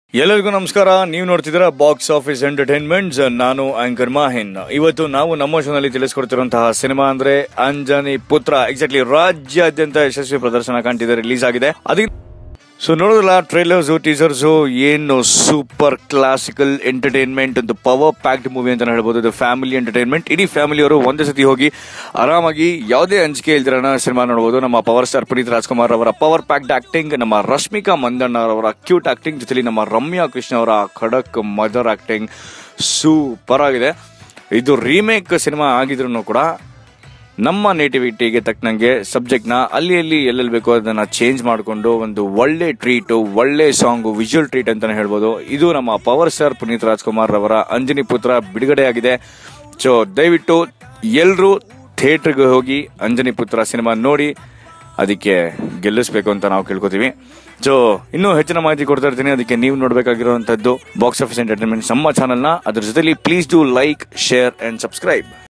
ಎಲ್ಲರಿಗೂ ನಮಸ್ಕಾರ ನೀವು ನೋಡ್ತಿದ್ದೀರಾ ಬಾಕ್ಸ್ ಆಫೀಸ್ ಎಂಟರ್ಟೈನ್ಮೆಂಟ್ಸ್ ನಾನು ಆಂಕರ್ ಮಾಹಿನ್ ಇವತ್ತು ನಾವು ನಮ್ಮ ಶೋನಲ್ಲಿ ತಿಳಿಸ್ಕೊಡ್ತಿರುವಂತಹ ಸಿನಿಮಾ ಅಂದ್ರೆ ಅಂಜನಿ ಪುತ್ರ ಎಕ್ಸಾಕ್ಟ್ಲಿ ರಾಜ್ಯಾದ್ಯಂತ ಯಶಸ್ವಿ ಪ್ರದರ್ಶನ ಕಾಣ್ತಿದೆ ರಿಲೀಸ್ ಆಗಿದೆ ಅದಕ್ಕೆ ಸೊ ನೋಡೋದಲ್ಲ ಟ್ರೈಲರ್ಸ್ ಟೀಸರ್ಸ್ ಏನು ಸೂಪರ್ ಕ್ಲಾಸಿಕಲ್ ಎಂಟರ್ಟೈನ್ಮೆಂಟ್ ಒಂದು ಪವರ್ ಪ್ಯಾಕ್ಡ್ ಮೂವಿ ಅಂತ ಹೇಳ್ಬೋದು ಇದು ಫ್ಯಾಮಿಲಿ ಎಂಟರ್ಟೈನ್ಮೆಂಟ್ ಇಡೀ ಫ್ಯಾಮಿಲಿಯವರು ಒಂದೇ ಸತಿ ಹೋಗಿ ಆರಾಮಾಗಿ ಯಾವುದೇ ಅಂಜಿಕೆ ಇಲ್ದಿರೋಣ ಸಿನಿಮಾ ನೋಡಬಹುದು ನಮ್ಮ ಪವರ್ ಸ್ಟಾರ್ ಪುನೀತ್ ರಾಜ್ಕುಮಾರ್ ಅವರ ಪವರ್ ಪ್ಯಾಕ್ಡ್ ಆಕ್ಟಿಂಗ್ ನಮ್ಮ ರಶ್ಮಿಕಾ ಮಂದಣ್ಣ ಅವರ ಕ್ಯೂಟ್ ಆಕ್ಟಿಂಗ್ ಜೊತೆಲಿ ನಮ್ಮ ರಮ್ಯಾ ಕೃಷ್ಣ ಅವರ ಖಡಕ್ ಮದರ್ ಆಕ್ಟಿಂಗ್ ಸೂಪರ್ ಆಗಿದೆ ಇದು ರೀಮೇಕ್ ಸಿನಿಮಾ ಆಗಿದ್ರು ಕೂಡ ನಮ್ಮ ನೇಟಿವಿಟಿಗೆ ತಕ್ಕನಂಗೆ ಸಬ್ಜೆಕ್ಟ್ನ ಅಲ್ಲಿ ಅಲ್ಲಿ ಎಲ್ಲೆಲ್ಲಿ ಬೇಕೋ ಅದನ್ನ ಚೇಂಜ್ ಮಾಡಿಕೊಂಡು ಒಂದು ಒಳ್ಳೆ ಟ್ರೀಟು ಒಳ್ಳೆ ಸಾಂಗು ವಿಜುವಲ್ ಟ್ರೀಟ್ ಅಂತಾನೆ ಹೇಳ್ಬೋದು ಇದು ನಮ್ಮ ಪವರ್ ಸ್ಟಾರ್ ಪುನೀತ್ ರಾಜ್ಕುಮಾರ್ ಅವರ ಅಂಜನಿ ಪುತ್ರ ಬಿಡುಗಡೆಯಾಗಿದೆ ಸೊ ದಯವಿಟ್ಟು ಎಲ್ಲರೂ ಥಿಯೇಟ್ರಿಗೆ ಹೋಗಿ ಅಂಜನಿ ಪುತ್ರ ಸಿನಿಮಾ ನೋಡಿ ಅದಕ್ಕೆ ಗೆಲ್ಲಿಸ್ಬೇಕು ಅಂತ ನಾವು ಕೇಳ್ಕೊತೀವಿ ಸೊ ಇನ್ನೂ ಹೆಚ್ಚಿನ ಮಾಹಿತಿ ಕೊಡ್ತಾ ಇರ್ತೀನಿ ಅದಕ್ಕೆ ನೀವು ನೋಡಬೇಕಾಗಿರುವಂಥದ್ದು ಬಾಕ್ಸ್ ಆಫೀಸ್ ಎಂಟರ್ಟೈನ್ಮೆಂಟ್ ನಮ್ಮ ಚಾನಲ್ನ ಅದ್ರ ಜೊತೆಲಿ please do like share and subscribe